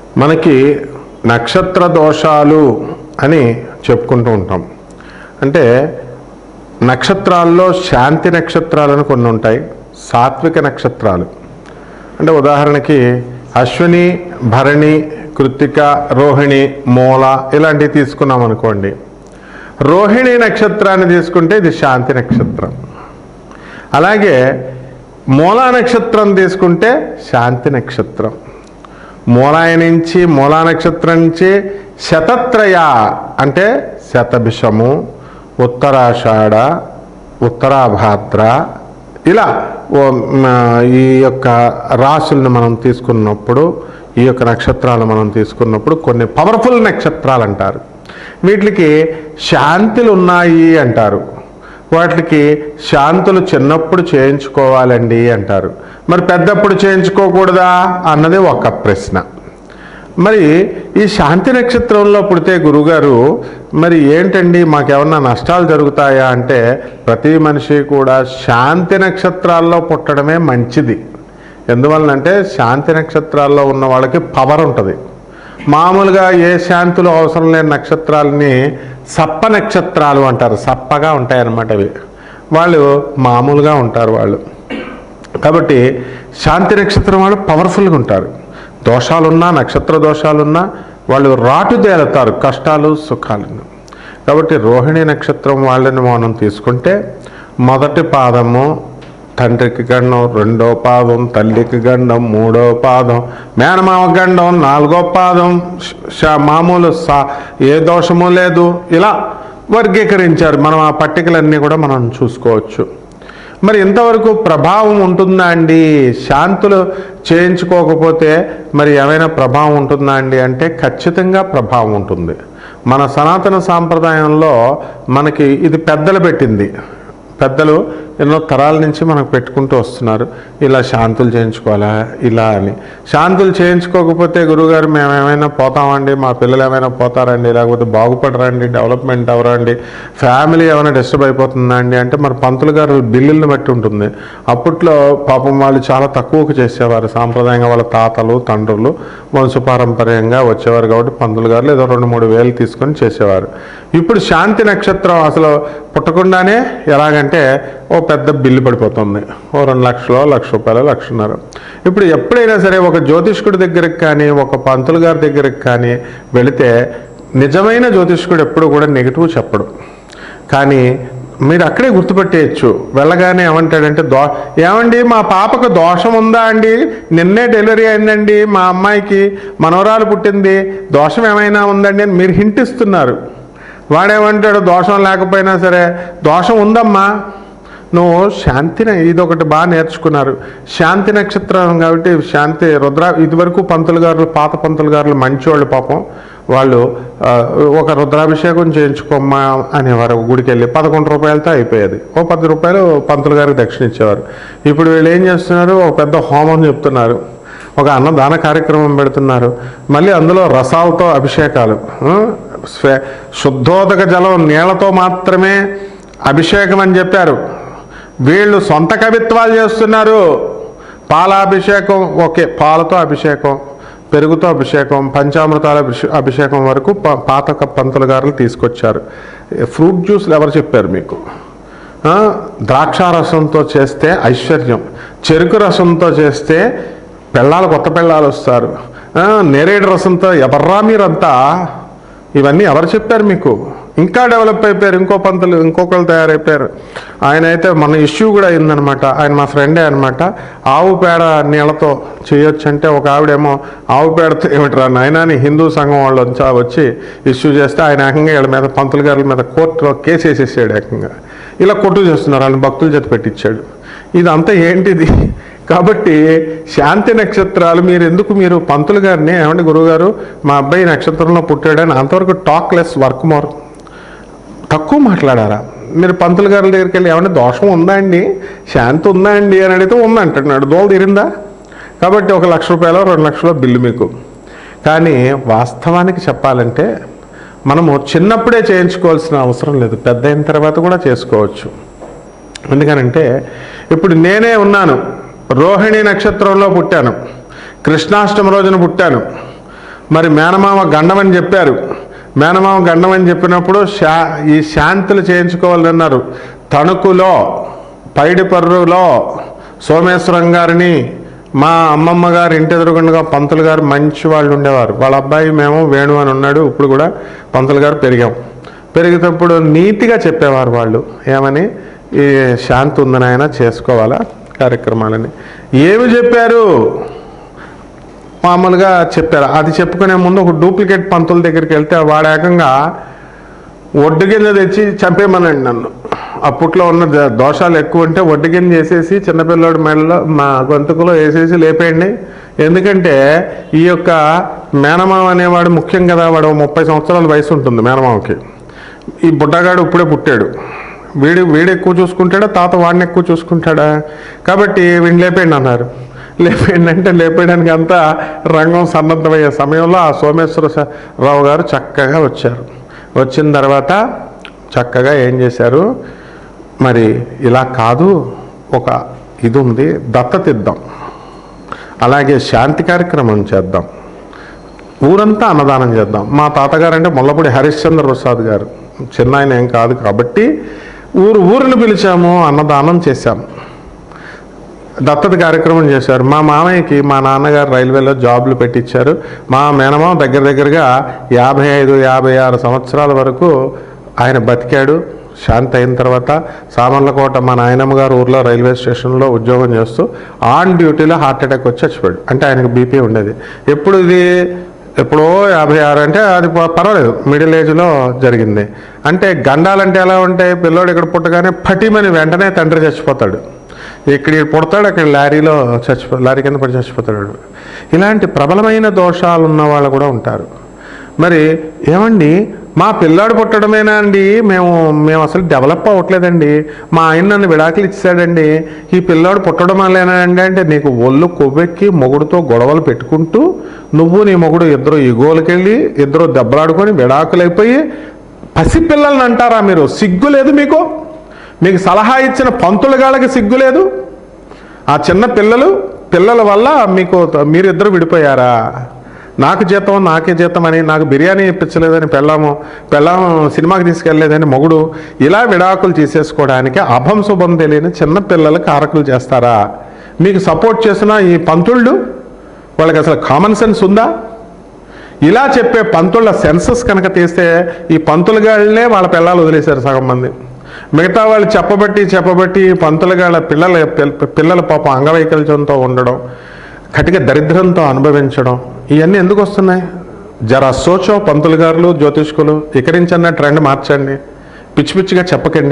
మనకి నక్షత్ర దోషాలు అని చెప్పుకుంటూ ఉంటాం అంటే నక్షత్రాల్లో శాంతి నక్షత్రాలను కొన్ని ఉంటాయి సాత్విక నక్షత్రాలు అంటే ఉదాహరణకి అశ్విని భరణి కృత్తిక రోహిణి మూల ఇలాంటివి తీసుకున్నాం అనుకోండి రోహిణి నక్షత్రాన్ని తీసుకుంటే ఇది శాంతి నక్షత్రం అలాగే మూలా నక్షత్రం తీసుకుంటే శాంతి నక్షత్రం మూలాయ నుంచి మూలా నక్షత్రం నుంచి శతత్రయ అంటే శతభిషము ఉత్తరాషాఢ ఉత్తరాభాద్ర ఇలా ఓ, మ, ఈ యొక్క రాశులను మనం తీసుకున్నప్పుడు ఈ యొక్క నక్షత్రాలు మనం తీసుకున్నప్పుడు కొన్ని పవర్ఫుల్ నక్షత్రాలు అంటారు వీటికి శాంతులు ఉన్నాయి అంటారు వాటికి శాంతులు చిన్నప్పుడు చేయించుకోవాలండి అంటారు మరి పెద్దప్పుడు చేయించుకోకూడదా అన్నది ఒక ప్రశ్న మరి ఈ శాంతి నక్షత్రంలో పుడితే గురుగారు మరి ఏంటండి మాకేమన్నా నష్టాలు జరుగుతాయా అంటే ప్రతి మనిషి కూడా శాంతి నక్షత్రాల్లో పుట్టడమే మంచిది ఎందువలనంటే శాంతి నక్షత్రాల్లో ఉన్న వాళ్ళకి పవర్ ఉంటుంది మామూలుగా ఏ శాంతులు అవసరం లేని నక్షత్రాలని సప్ప నక్షత్రాలు అంటారు సప్పగా ఉంటాయి అన్నమాట అవి వాళ్ళు మామూలుగా ఉంటారు వాళ్ళు కాబట్టి శాంతి నక్షత్రం వాళ్ళు పవర్ఫుల్గా ఉంటారు దోషాలున్నా నక్షత్ర దోషాలున్నా వాళ్ళు రాటు తేలుతారు కష్టాలు సుఖాలను కాబట్టి రోహిణి నక్షత్రం వాళ్ళని మనం తీసుకుంటే మొదటి పాదము తండ్రికి గండం రెండో పాదం తల్లికి గండం మూడో పాదం మేనమామ గండం నాలుగో పాదం శ- మామూలు సా ఏ దోషము లేదు ఇలా వర్గీకరించారు మనం ఆ పట్టికలన్నీ కూడా మనం చూసుకోవచ్చు మరి ఇంతవరకు ప్రభావం ఉంటుందా అండి శాంతులు చేయించుకోకపోతే మరి ఏమైనా ప్రభావం ఉంటుందా అండి అంటే ఖచ్చితంగా ప్రభావం ఉంటుంది మన సనాతన సాంప్రదాయంలో మనకి ఇది పెద్దలు పెట్టింది పెద్దలు ఎన్నో తరాల నుంచి మనకు పెట్టుకుంటూ వస్తున్నారు ఇలా శాంతులు చేయించుకోవాలా ఇలా అని శాంతులు చేయించుకోకపోతే గురుగారు మేము ఏమైనా పోతామండి మా పిల్లలు ఏమైనా పోతారండి లేకపోతే బాగుపడరండి డెవలప్మెంట్ అవరండి ఫ్యామిలీ ఏమైనా డిస్టర్బ్ అయిపోతుందా అండి అంటే మరి పంతులు గారు బిల్లుల్ని బట్టి ఉంటుంది అప్పట్లో పాపం వాళ్ళు చాలా తక్కువకు చేసేవారు సాంప్రదాయంగా వాళ్ళ తాతలు తండ్రులు వంశపారంపర్యంగా వచ్చేవారు కాబట్టి పంతులు గారు ఏదో రెండు మూడు వేలు తీసుకొని చేసేవారు ఇప్పుడు శాంతి నక్షత్రం అసలు పుట్టకుండానే ఎలాగంటే ఓ పెద్ద బిల్లు పడిపోతుంది ఓ రెండు లక్షలు లక్ష రూపాయలు లక్షన్నర ఇప్పుడు ఎప్పుడైనా సరే ఒక జ్యోతిష్కుడి దగ్గరికి కానీ ఒక పంతులు గారి దగ్గరికి కానీ వెళితే నిజమైన జ్యోతిష్కుడు ఎప్పుడు కూడా నెగిటివ్ చెప్పడు కానీ మీరు అక్కడే గుర్తుపెట్టేయచ్చు వెళ్ళగానే ఏమంటాడంటే దో ఏమండి మా పాపకు దోషం ఉందా అండి నిన్నే డెలివరీ అయిందండి మా అమ్మాయికి మనవరాలు పుట్టింది దోషం ఏమైనా ఉందండి అని మీరు హింట్ ఇస్తున్నారు వాడేమంటాడు దోషం లేకపోయినా సరే దోషం ఉందమ్మా నువ్వు శాంతిని ఇదొకటి బాగా నేర్చుకున్నారు శాంతి నక్షత్రం కాబట్టి శాంతి రుద్ర ఇదివరకు పంతులు గారు పాత పంతులు గారు మంచివాళ్ళు పాపం వాళ్ళు ఆ, ఒక రుద్రాభిషేకం చేయించుకోమ్మా అనేవారు గుడికి వెళ్ళి పదకొండు రూపాయలతో అయిపోయేది ఓ పది రూపాయలు పంతులు గారికి దక్షిణ ఇచ్చేవారు ఇప్పుడు వీళ్ళు ఏం చేస్తున్నారు ఒక పెద్ద హోమం చెప్తున్నారు ఒక అన్నదాన కార్యక్రమం పెడుతున్నారు మళ్ళీ అందులో రసాలతో అభిషేకాలు ఆ, స్వే- శుద్ధోదక జలం నీళ్లతో మాత్రమే అభిషేకం అని చెప్పారు వీళ్ళు సొంత కవిత్వాలు చేస్తున్నారు పాలాభిషేకం ఓకే పాలతో అభిషేకం పెరుగుతో అభిషేకం పంచామృతాల అభిషే- అభిషేకం వరకు ప- పాత క- పంతులు గారులు తీసుకొచ్చారు ఫ్రూట్ జ్యూస్లు ఎవరు చెప్పారు మీకు ఆ, ద్రాక్షారసంతో చేస్తే ఐశ్వర్యం చెరుకు రసంతో చేస్తే పెళ్ళాలు కొత్త పెళ్ళాలు వస్తారు ఆ, నేరేడు రసంతో ఎవర్రా మీరంతా ఇవన్నీ ఎవరు చెప్పారు మీకు ఇంకా డెవలప్ అయిపోయారు ఇంకో పంతులు ఇంకొకరు తయారైపోయారు ఆయన అయితే మన ఇష్యూ కూడా అయిందనమాట ఆయన మా ఫ్రెండే అనమాట ఆవు పేడ నీళ్ళతో చేయొచ్చు అంటే ఒక ఆవిడేమో ఆవు పేడతో ఏమిట్రా నాయనా అని హిందూ సంఘం వాళ్ళు వచ్చి వచ్చి ఇష్యూ చేస్తే ఆయన ఏకంగా వీళ్ళ మీద పంతులు గారి మీద కోర్టులో కేసు వేసేసాడు ఏకంగా ఇలా కొట్టు చేస్తున్నారు ఆయన భక్తుల చేత పెట్టించాడు ఇదంతా ఏంటిది కాబట్టి శాంతి నక్షత్రాలు మీరు ఎందుకు మీరు పంతులు గారిని ఏమండి గురువుగారు మా అబ్బాయి నక్షత్రంలో పుట్టాడని అంతవరకు టాక్ లెస్ వర్క్ మోర్ తక్కువ మాట్లాడారా మీరు పంతులు గారి దగ్గరికి వెళ్ళి ఏమంటే దోషం ఉందా అండి శాంతి ఉందా అండి అని అడిగితే ఉంది అంటున్నాడు దోల తీరిందా కాబట్టి ఒక లక్ష రూపాయలు రెండు లక్షల బిల్లు మీకు కానీ వాస్తవానికి చెప్పాలంటే మనము చిన్నప్పుడే చేయించుకోవాల్సిన అవసరం లేదు పెద్ద అయిన తర్వాత కూడా చేసుకోవచ్చు ఎందుకనంటే ఇప్పుడు నేనే ఉన్నాను రోహిణి నక్షత్రంలో పుట్టాను కృష్ణాష్టమి రోజున పుట్టాను మరి మేనమామ గండం అని చెప్పారు మేనమామ గండం అని చెప్పినప్పుడు శా ఈ శాంతులు చేయించుకోవాలన్నారు తణుకులో పైడిపర్రులో సోమేశ్వరం గారిని మా అమ్మమ్మ గారు ఇంటి ఎదురుగుండగా పంతులు గారు మంచి వాళ్ళు ఉండేవారు వాళ్ళ అబ్బాయి మేము వేణు అని ఉన్నాడు ఇప్పుడు కూడా పంతులు గారు పెరిగాం పెరిగేటప్పుడు నీట్గా చెప్పేవారు వాళ్ళు ఏమని ఈ శాంతి ఉందని ఆయన చేసుకోవాలా కార్యక్రమాలని ఏమి చెప్పారు మామూలుగా చెప్పారు అది చెప్పుకునే ముందు ఒక డూప్లికేట్ పంతుల దగ్గరికి వెళ్తే వాడు ఏకంగా ఒడ్డు గింజ తెచ్చి చంపేమనండి నన్ను అప్పట్లో ఉన్న ద- దోషాలు ఎక్కువ ఉంటే ఒడ్డు గింజ వేసేసి చిన్నపిల్లాడు మెడలో మా గొంతుకులో వేసేసి లేపేయండి ఎందుకంటే ఈ యొక్క మేనమామ అనేవాడు ముఖ్యం కదా వాడు ముప్పై సంవత్సరాల వయసు ఉంటుంది మేనమామకి ఈ బుడ్డగాడు ఇప్పుడే పుట్టాడు వీడు వీడు ఎక్కువ చూసుకుంటాడా తాత వాడిని ఎక్కువ చూసుకుంటాడా కాబట్టి వీడిని లేపేయండి అన్నారు లేపేయండి అంటే లేపేయడానికి అంతా రంగం సన్నద్ధమయ్యే సమయంలో ఆ సోమేశ్వర స- రావు గారు చక్కగా వచ్చారు వచ్చిన తర్వాత చక్కగా ఏం చేశారు మరి ఇలా కాదు ఒక ఇది ఉంది దత్తత ఇద్దాం అలాగే శాంతి కార్యక్రమం చేద్దాం ఊరంతా అన్నదానం చేద్దాం మా తాతగారు అంటే ముల్లపూడి హరిశ్చంద్ర ప్రసాద్ గారు చిన్న ఆయన ఏం కాదు కాబట్టి ఊరు ఊరిని పిలిచాము అన్నదానం చేశాం దత్తత కార్యక్రమం చేశారు మా మామయ్యకి మా నాన్నగారు రైల్వేలో జాబ్లు పెట్టించారు మా మేనమామ దగ్గర దగ్గరగా యాభై ఐదు యాభై ఆరు సంవత్సరాల వరకు ఆయన బతికాడు శాంతి అయిన తర్వాత సామర్లకోట మా నాయనమ్మ గారు ఊర్లో రైల్వే స్టేషన్లో ఉద్యోగం చేస్తూ ఆన్ డ్యూటీలో హార్ట్ అటాక్ వచ్చి చచ్చిపోయాడు అంటే ఆయనకు బీపీ ఉండేది ఎప్పుడు ఇది ఎప్పుడో యాభై ఆరు అంటే అది ప- పర్వాలేదు మిడిల్ ఏజ్లో జరిగింది అంటే గండాలంటే ఎలా ఉంటాయి పిల్లోడు ఇక్కడ పుట్టగానే పటిమని వెంటనే తండ్రి చచ్చిపోతాడు ఇక్కడ ఈడు పుడతాడు అక్కడ లారీలో చచ్చిపో లారీ కింద పడి చచ్చిపోతాడు ఇలాంటి ప్రబలమైన దోషాలు ఉన్న వాళ్ళు కూడా ఉంటారు మరి ఏమండి మా పిల్లాడు పుట్టడమేనా అండి మేము మేము అసలు డెవలప్ అవ్వట్లేదండి మా ఆయన నన్ను విడాకులు ఇచ్చాడండి ఈ పిల్లాడు పుట్టడం వల్లేనా అండి అంటే నీకు ఒళ్ళు కొవ్వెక్కి మొగుడుతో గొడవలు పెట్టుకుంటూ నువ్వు నీ మొగుడు ఇద్దరు ఇగోలకెళ్ళి ఇద్దరు దెబ్బలాడుకొని విడాకులైపోయి పసిపిల్లల్ని అంటారా మీరు సిగ్గు లేదు మీకు మీకు సలహా ఇచ్చిన పంతుల గాళ్ళకి సిగ్గు లేదు ఆ చిన్న పిల్లలు పిల్లల వల్ల మీకు మీరిద్దరు విడిపోయారా నాకు జీతం నాకే జీతం అని నాకు బిర్యానీ ఇప్పించలేదని పెళ్ళాము పెళ్ళాము సినిమాకి తీసుకెళ్ళలేదని మొగుడు ఇలా విడాకులు తీసేసుకోవడానికి అభం శుభం తెలియని చిన్న పిల్లలు కారకులు చేస్తారా మీకు సపోర్ట్ చేసిన ఈ పంతుళ్ళు వాళ్ళకి అసలు కామన్ సెన్స్ ఉందా ఇలా చెప్పే పంతుళ్ళ సెన్సస్ కనుక తీస్తే ఈ పంతులుగాళ్ళనే వాళ్ళ పిల్లలు వదిలేశారు సగం మంది మిగతా వాళ్ళు చెప్పబట్టి చెప్పబట్టి ఈ పంతులుగాళ్ళ పిల్లల పిల్ల- పిల్లల పాపం అంగవైకల్యంతో ఉండడం కటిక దరిద్రంతో అనుభవించడం ఇవన్నీ ఎందుకు వస్తున్నాయి జరా సోచో పంతులు గారులు జ్యోతిష్కులు ఇకరించన్న ట్రెండ్ మార్చండి పిచ్చి పిచ్చిగా చెప్పకండి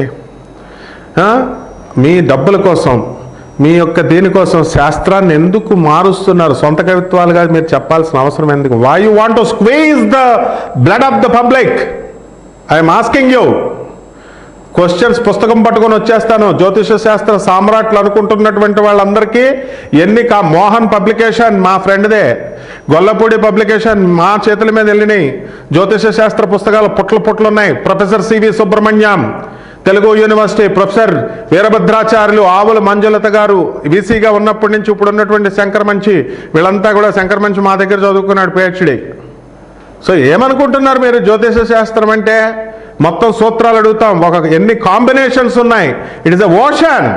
ఆ? మీ డబ్బుల కోసం మీ యొక్క దీనికోసం శాస్త్రాన్ని ఎందుకు మారుస్తున్నారు సొంత కవిత్వాలుగా మీరు చెప్పాల్సిన అవసరం ఎందుకు why you want to squeeze the blood of the public I'm asking you questions పుస్తకం పట్టుకొని వచ్చేస్తాను జ్యోతిష శాస్త్ర సామ్రాట్లు అనుకుంటున్నటువంటి వాళ్ళందరికీ ఎన్నిక మోహన్ పబ్లికేషన్ మా ఫ్రెండ్దే గొల్లపూడి పబ్లికేషన్ మా చేతుల మీద వెళ్ళినాయి జ్యోతిష శాస్త్ర పుస్తకాలు పుట్లు పుట్లు ఉన్నాయి professor CV Subrahmanyam Telugu university professor Veerabhadracharyulu Avula Manjulatha గారు వీసీగా ఉన్నప్పటి నుంచి ఇప్పుడు ఉన్నటువంటి శంకర్ మంచి వీళ్ళంతా కూడా శంకర్ మంచి మా దగ్గర చదువుకున్నాడు పిహెచ్డి సో ఏమనుకుంటున్నారు మీరు జ్యోతిష శాస్త్రం అంటే మొత్తం సూత్రాలు అడుగుతాం ఒక ఎన్ని కాంబినేషన్స్ ఉన్నాయి ఇట్ ఇస్ అ ఓషన్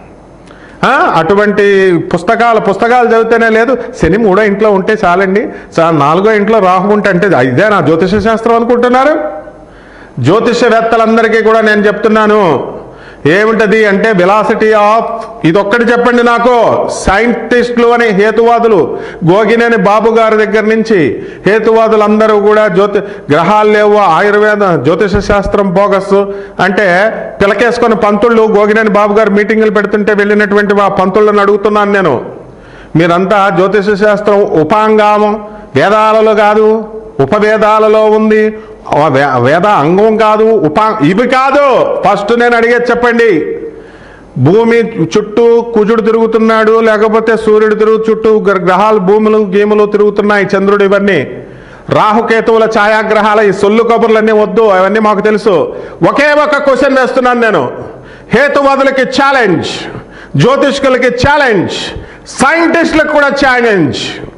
అటువంటి పుస్తకాలు పుస్తకాలు చదివితేనే లేదు శని మూడో ఇంట్లో ఉంటే చాలండి చా- నాలుగో ఇంట్లో రాహు ఉంటే అంటే ఇదే నా జ్యోతిష శాస్త్రం అనుకుంటున్నారు జ్యోతిషవేత్తలందరికీ కూడా నేను చెప్తున్నాను ఏమిటది అంటే వెలాసిటీ ఆఫ్ ఇది ఒక్కటి చెప్పండి నాకు సైంటిస్టులు అనే హేతువాదులు గోగినేని బాబు గారి దగ్గర నుంచి హేతువాదులందరూ కూడా జ్యోతి గ్రహాలు లేవు ఆయుర్వేద జ్యోతిష శాస్త్రం బోగస్ అంటే పిలకేసుకొని పంతుళ్ళు గోగినేని బాబు గారు మీటింగులు పెడుతుంటే వెళ్ళినటువంటి ఆ పంతుళ్ళని అడుగుతున్నాను నేను మీరంతా జ్యోతిష శాస్త్రం ఉపాంగామం వేదాలలో కాదు ఉపవేదాలలో ఉంది ఆ వే- వేద అంగం కాదు ఉపా ఇవి కాదు ఫస్ట్ నేను అడిగేది చెప్పండి భూమి చుట్టూ కుజుడు తిరుగుతున్నాడు లేకపోతే సూర్యుడు తిరుగు చుట్టూ గ్ర- గ్రహాలు భూములు గీములు తిరుగుతున్నాయి చంద్రుడు ఇవన్నీ రాహుకేతువుల ఛాయాగ్రహాల ఈ సొల్లు కబుర్లన్నీ వద్దు అవన్నీ మాకు తెలుసు ఒకే ఒక క్వశ్చన్ వేస్తున్నాను నేను హేతువాదులకి ఛాలెంజ్ జ్యోతిష్కులకి ఛాలెంజ్ సైంటిస్టులకు కూడా ఛాలెంజ్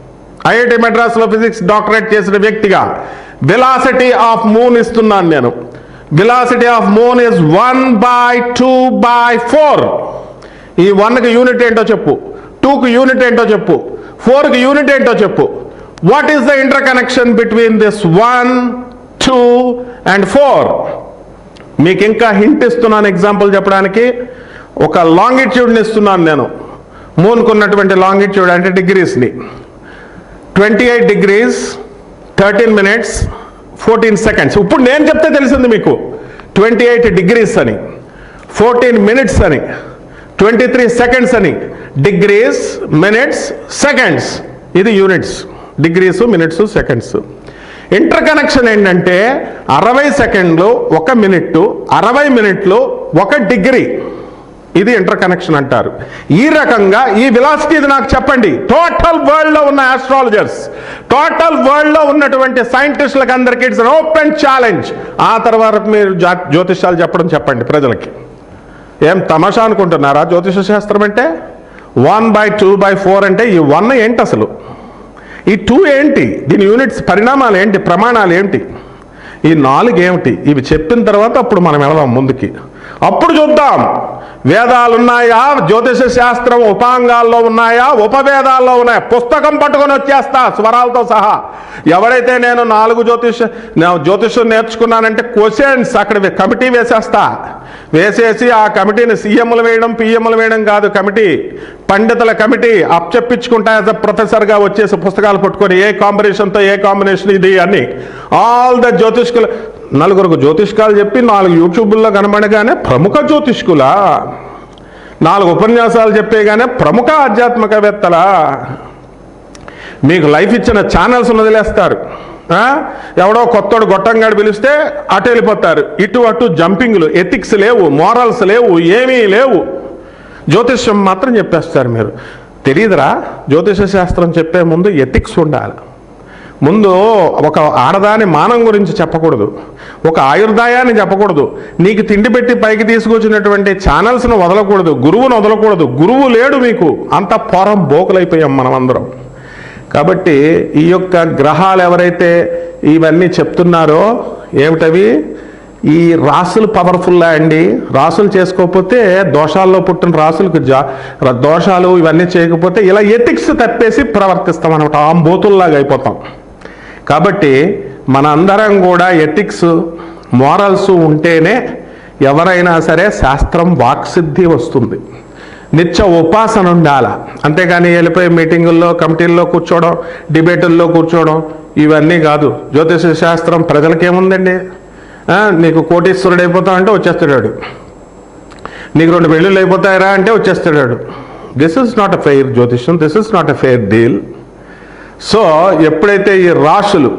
ఐఐటి మెడ్రాస్లో ఫిజిక్స్ డాక్టరేట్ చేసిన వ్యక్తిగా వెలాసిటీ ఆఫ్ మూన్ ఇస్తున్నాను నేను velocity of moon is one by two by four ఈ వన్కి యూనిట్ ఏంటో చెప్పు టూకి యూనిట్ ఏంటో చెప్పు ఫోర్కి యూనిట్ ఏంటో చెప్పు what is the interconnection between this one two and four మీకు ఇంకా హింట్ ఇస్తున్నాను ఎగ్జాంపుల్ చెప్పడానికి ఒక లాంగిట్యూడ్ని ఇస్తున్నాను నేను మూన్కు ఉన్నటువంటి లాంగిట్యూడ్ అంటే డిగ్రీస్ని twenty eight degrees thirteen minutes fourteen seconds ఇప్పుడు నేను చెప్తే తెలిసింది మీకు ట్వంటీ ఎయిట్ డిగ్రీస్ అని ఫోర్టీన్ మినిట్స్ అని ట్వంటీ త్రీ సెకండ్స్ అని డిగ్రీస్ మినిట్స్ సెకండ్స్ ఇది units degrees minutes seconds interconnection ఏంటంటే అరవై సెకండ్లు ఒక మినిట్ అరవై మినిట్లు ఒక డిగ్రీ ఇది ఇంటర్ కనెక్షన్ అంటారు ఈ రకంగా ఈ విలాసిటీ ఇది నాకు చెప్పండి టోటల్ వరల్డ్ లో ఉన్న ఆస్ట్రాలజర్స్ టోటల్ వరల్డ్ లో ఉన్నటువంటి సైంటిస్టులకు అందరికీ ఇట్స్ ఓపెన్ ఛాలెంజ్ ఆ తర్వాత మీరు జా- జ్యోతిష్యాలు చెప్పడం చెప్పండి ప్రజలకి ఏం తమాషా అనుకుంటున్నారా జ్యోతిష శాస్త్రం అంటే one by two by four అంటే ఈ వన్ ఏంటి అసలు ఈ టూ ఏంటి దీని యూనిట్స్ పరిణామాలు ఏంటి ప్రమాణాలు ఏంటి ఈ నాలుగు ఏమిటి ఇవి చెప్పిన తర్వాత అప్పుడు మనం వెళదాం ముందుకి అప్పుడు చూద్దాం వేదాలు ఉన్నాయా జ్యోతిష శాస్త్రం ఉపాంగాల్లో ఉన్నాయా ఉపవేదాల్లో ఉన్నాయా పుస్తకం పట్టుకొని వచ్చేస్తా స్వరాలతో సహా ఎవరైతే నేను నాలుగు జ్యోతిష నేను జ్యోతిషం నేర్చుకున్నానంటే క్వశ్చన్స్ అక్కడ కమిటీ వేసేస్తా వేసేసి ఆ కమిటీని సీఎంలు వేయడం పిఎంలు వేయడం కాదు కమిటీ పండితుల కమిటీ అప్చెప్పించుకుంటా యాజ్ అ ప్రొఫెసర్గా వచ్చేసి పుస్తకాలు పట్టుకొని ఏ కాంబినేషన్తో ఏ కాంబినేషన్ ఇది అని ఆల్ ద జ్యోతిష్కులు నలుగురు జ్యోతిష్కాలు చెప్పి నాలుగు యూట్యూబుల్లో కనబడగానే ప్రముఖ జ్యోతిష్కులా నాలుగు ఉపన్యాసాలు చెప్పేగానే ప్రముఖ ఆధ్యాత్మికవేత్తలా మీకు లైఫ్ ఇచ్చిన ఛానల్స్ వదిలేస్తారు ఆ? ఎవడో కొత్తోడు గొట్టంగాడు పిలిస్తే అటు వెళ్ళిపోతారు ఇటు అటు జంపింగ్లు ఎథిక్స్ లేవు మోరల్స్ లేవు ఏమీ లేవు జ్యోతిష్యం మాత్రం చెప్పేస్తారు మీరు తెలియదురా జ్యోతిష శాస్త్రం చెప్పే ముందు ఎథిక్స్ ఉండాలి ముందు ఒక ఆడదాని మానం గురించి చెప్పకూడదు ఒక ఆయుర్దాయాన్ని చెప్పకూడదు నీకు తిండి పెట్టి పైకి తీసుకొచ్చినటువంటి ఛానల్స్ను వదలకూడదు గురువును వదలకూడదు గురువు లేడు మీకు అంత పొరం బోకులైపోయాం మనం అందరం కాబట్టి ఈ యొక్క గ్రహాలు ఎవరైతే ఇవన్నీ చెప్తున్నారో ఏమిటవి ఈ రాసులు పవర్ఫుల్లా అండి రాసులు చేసుకోకపోతే దోషాల్లో పుట్టిన రాసులకు జా ర- దోషాలు ఇవన్నీ చేయకపోతే ఇలా ఎథిక్స్ తప్పేసి ప్రవర్తిస్తాం అనమాట ఆంబోతుల్లాగా అయిపోతాం కాబట్టి మన అందరం కూడా ఎథిక్స్ మోరల్స్ ఉంటేనే ఎవరైనా సరే శాస్త్రం వాక్సిద్ధి వస్తుంది నిత్య ఉపాసన ఉండాల అంతేగాని వెళ్ళిపోయి మీటింగుల్లో కమిటీల్లో కూర్చోవడం డిబేటుల్లో కూర్చోవడం ఇవన్నీ కాదు జ్యోతిష శాస్త్రం ప్రజలకేముందండి ఆ, నీకు కోటీశ్వరుడు అయిపోతావు అంటే వచ్చేస్తాడు నీకు రెండు పెళ్ళిళ్ళు అయిపోతాయరా అంటే వచ్చేస్తాడు this is not a fair జ్యోతిష్యం this is not a fair deal so ఎప్పుడైతే ఈ రాశులు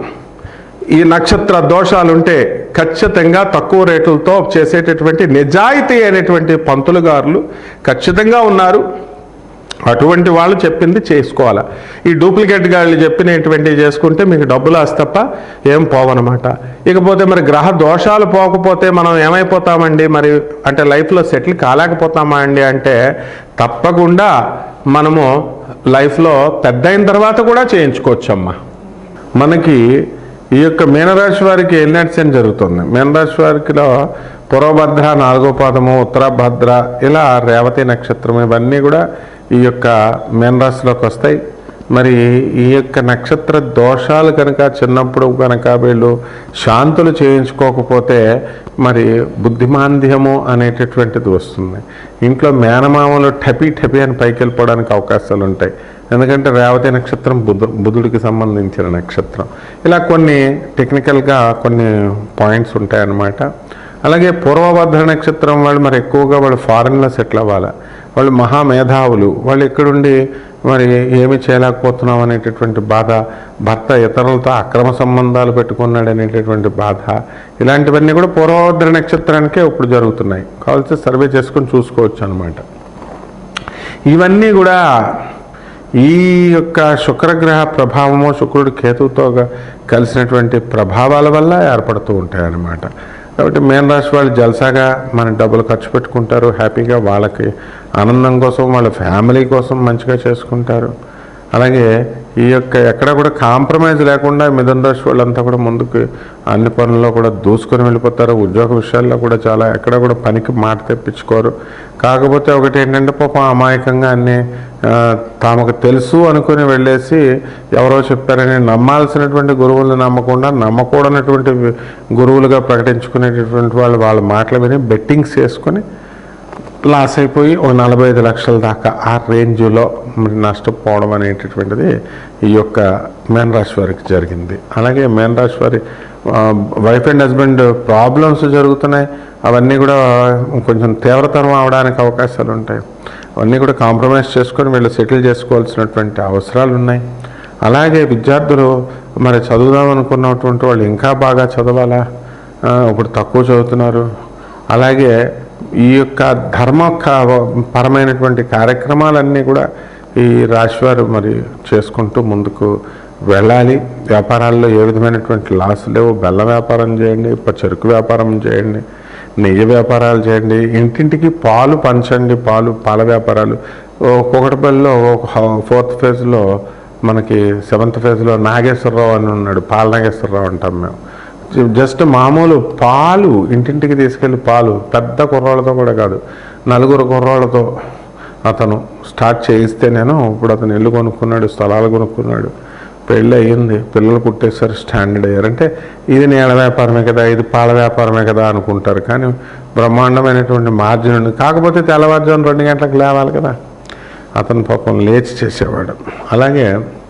ఈ నక్షత్ర దోషాలు ఉంటే ఖచ్చితంగా తక్కువ రేట్లతో చేసేటటువంటి నిజాయితీ అయినటువంటి పంతులు గారులు ఖచ్చితంగా ఉన్నారు అటువంటి వాళ్ళు చెప్పింది చేసుకోవాలి ఈ డూప్లికేట్ గాళ్ళు చెప్పినటువంటివి చేసుకుంటే మీకు డబ్బులు ఆస్తి తప్ప ఏం పోవన్నమాట ఇకపోతే మరి గ్రహ దోషాలు పోకపోతే మనం ఏమైపోతామండి మరి అంటే లైఫ్లో సెటిల్ కాలేకపోతామా అండి అంటే తప్పకుండా మనము లైఫ్లో పెద్ద అయిన తర్వాత కూడా చేయించుకోవచ్చమ్మా మనకి ఈ యొక్క మీనరాశి వారికి ఎల్నట్సెన్ జరుగుతుంది మీనరాశి వారికిలో పూర్వభద్ర నాలుగో పాదము ఉత్తరభద్ర ఇలా రేవతి నక్షత్రం ఇవన్నీ కూడా ఈ యొక్క మీనరాశిలోకి వస్తాయి మరి ఈ యొక్క నక్షత్ర దోషాలు కనుక చిన్నప్పుడు కనుక వీళ్ళు శాంతులు చేయించుకోకపోతే మరి బుద్ధిమాంద్యము అనేటటువంటిది వస్తుంది ఇంట్లో మేనమామలు టపి టపి అని పైకి వెళ్ళిపోవడానికి అవకాశాలు ఉంటాయి ఎందుకంటే రేవతి నక్షత్రం బుధు బుధుడికి సంబంధించిన నక్షత్రం ఇలా కొన్ని టెక్నికల్గా కొన్ని పాయింట్స్ ఉంటాయన్నమాట అలాగే పూర్వభద్ర నక్షత్రం వాళ్ళు మరి ఎక్కువగా వాళ్ళు ఫారెన్లో సెటిల్ అవ్వాలి వాళ్ళు మహామేధావులు వాళ్ళు ఎక్కడుండి మరి ఏమి చేయలేకపోతున్నాం అనేటటువంటి బాధ భర్త ఇతరులతో అక్రమ సంబంధాలు పెట్టుకున్నాడు అనేటటువంటి బాధ ఇలాంటివన్నీ కూడా పూర్వభద్ర నక్షత్రానికే ఇప్పుడు జరుగుతున్నాయి కావాల్సి సర్వే చేసుకొని చూసుకోవచ్చు అనమాట ఇవన్నీ కూడా ఈ యొక్క శుక్రగ్రహ ప్రభావము శుక్రుడు కేతువుతో గ- కలిసినటువంటి ప్రభావాల వల్ల ఏర్పడుతూ ఉంటాయి అన్నమాట కాబట్టి మేన రాశి వాళ్ళు జల్సాగా మన డబ్బులు ఖర్చు పెట్టుకుంటారు హ్యాపీగా వాళ్ళకి ఆనందం కోసం వాళ్ళ ఫ్యామిలీ కోసం మంచిగా చేసుకుంటారు అలాగే ఈ యొక్క ఎక్కడ కూడా కాంప్రమైజ్ లేకుండా మిథున రాశి వాళ్ళంతా కూడా ముందుకు అన్ని పనుల్లో కూడా దూసుకొని వెళ్ళిపోతారు ఉద్యోగ విషయాల్లో కూడా చాలా ఎక్కడ కూడా పనికి మాట తెప్పించుకోరు కాకపోతే ఒకటి ఏంటంటే పాపం అమాయకంగా అన్ని ఆ, తమకు తెలుసు అనుకుని వెళ్ళేసి ఎవరో చెప్పారని నమ్మాల్సినటువంటి గురువులను నమ్మకుండా నమ్మకూడనటువంటి గురువులుగా ప్రకటించుకునేటటువంటి వాళ్ళు వాళ్ళ మాటలు విని బెట్టింగ్స్ చేసుకొని లాస్ అయిపోయి ఒక నలభై ఐదు లక్షల దాకా ఆ రేంజ్లో మరి నష్టపోవడం అనేటటువంటిది ఈ యొక్క మేన్ రాశి వారికి జరిగింది అలాగే మేన్ రాశి వారి వైఫ్ అండ్ హస్బెండ్ ప్రాబ్లమ్స్ జరుగుతున్నాయి అవన్నీ కూడా కొంచెం తీవ్రతరం అవడానికి అవకాశాలు ఉంటాయి అవన్నీ కూడా కాంప్రమైజ్ చేసుకొని వీళ్ళు సెటిల్ చేసుకోవాల్సినటువంటి అవసరాలు ఉన్నాయి అలాగే విద్యార్థులు మరి చదువుదాం అనుకున్నటువంటి వాళ్ళు ఇంకా బాగా చదవాలా ఆ, ఇప్పుడు తక్కువ చదువుతున్నారు అలాగే ఈ యొక్క ధర్మ క- పరమైనటువంటి కార్యక్రమాలన్నీ కూడా ఈ రాశివారు మరి చేసుకుంటూ ముందుకు వెళ్ళాలి వ్యాపారాల్లో ఏ విధమైనటువంటి లాస్ లేవు బెల్లం వ్యాపారం చేయండి ప- చెరుకు వ్యాపారం చేయండి నెయ్యి వ్యాపారాలు చేయండి ఇంటింటికి పాలు పంచండి పాలు పాల వ్యాపారాలు ఒక్కొక్కటిపల్లిలో ఫోర్త్ ఫేజ్లో మనకి సెవెంత్ ఫేజ్లో నాగేశ్వరరావు అని ఉన్నాడు పాల నాగేశ్వరరావు అంటాం మేము జస్ట్ మామూలు పాలు ఇంటింటికి తీసుకెళ్ళి పాలు పెద్ద కుర్రాళ్ళతో కూడా కాదు నలుగురు కుర్రాళ్ళతో అతను స్టార్ట్ చేయిస్తే నేను ఇప్పుడు అతను ఇల్లు కొనుక్కున్నాడు స్థలాలు కొనుక్కున్నాడు పెళ్ళి అయ్యింది పిల్లలు పుట్టేసరి స్టాండర్డ్ అయ్యారు అంటే ఇది నీళ్ళ వ్యాపారమే కదా ఇది పాల వ్యాపారమే కదా అనుకుంటారు కానీ బ్రహ్మాండమైనటువంటి మార్జిన్ ఉంది కాకపోతే తెల్లవారుజాము రెండు గంటలకు లేవాలి కదా అతను పాపం లేచి చేసేవాడు అలాగే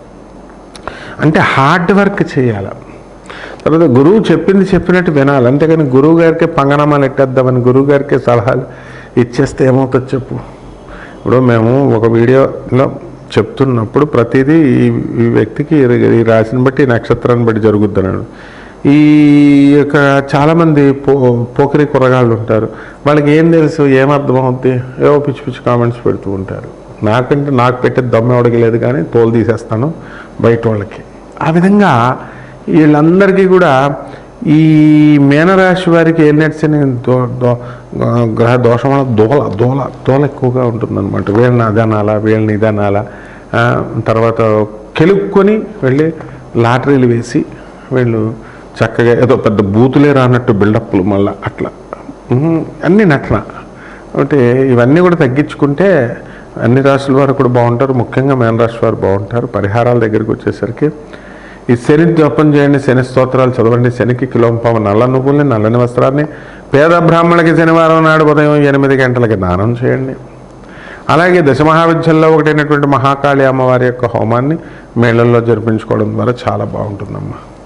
అంటే హార్డ్ వర్క్ చేయాలి తర్వాత గురువు చెప్పింది చెప్పినట్టు వినాలి అంతేగాని గురువు గారికి పంగనామాలు ఎట్టేద్దామని గురువు గారికి సలహాలు ఇచ్చేస్తే ఏమవుతుంది చెప్పు ఇప్పుడు మేము ఒక వీడియోలో చెప్తున్నప్పుడు ప్రతిదీ ఈ ఈ వ్యక్తికి ఈ- ఈ రాశిని బట్టి ఈ నక్షత్రాన్ని బట్టి జరుగుతున్నాడు ఈ యొక్క చాలామంది పో పోకిరి కురగాళ్ళు ఉంటారు వాళ్ళకి ఏం తెలుసు ఏం అర్థం అవుద్ది ఏవో పిచ్చి పిచ్చి కామెంట్స్ పెడుతూ ఉంటారు నాకంటే నాకు పెట్టే దమ్మ ఎవడికి లేదు కానీ తోలు తీసేస్తాను బయట వాళ్ళకి ఆ విధంగా వీళ్ళందరికీ కూడా ఈ మీనరాశి వారికి ఏం నడిచిన దో దో గ్రహ దోషం వల్ల దోల దోల దోల ఎక్కువగా ఉంటుందన్నమాట వీళ్ళని అదనాలా వీళ్ళని ఇదనాలా ఆ, తర్వాత కెలుక్కొని వెళ్ళి లాటరీలు వేసి వీళ్ళు చక్కగా ఏదో పెద్ద బూతులే రానట్టు బిల్డప్లు మళ్ళీ అట్లా ఉహుం, అన్ని నటన అంటే ఇవన్నీ కూడా తగ్గించుకుంటే అన్ని రాశుల వారు కూడా బాగుంటారు ముఖ్యంగా మేన రాశి వారు బాగుంటారు పరిహారాల దగ్గరికి వచ్చేసరికి ఈ శని జపం చేయండి శని స్తోత్రాలు చదవండి శనికి కిలోంపాము నల్ల నువ్వుల్ని నల్లని వస్త్రాన్ని పేద బ్రాహ్మణులకి శనివారం నాడు ఉదయం ఎనిమిది గంటలకి దానం చేయండి అలాగే దశమహావిద్యల్లో ఒకటైనటువంటి మహాకాళి అమ్మవారి యొక్క హోమాన్ని మేళల్లో జరిపించుకోవడం ద్వారా చాలా బాగుంటుందమ్మా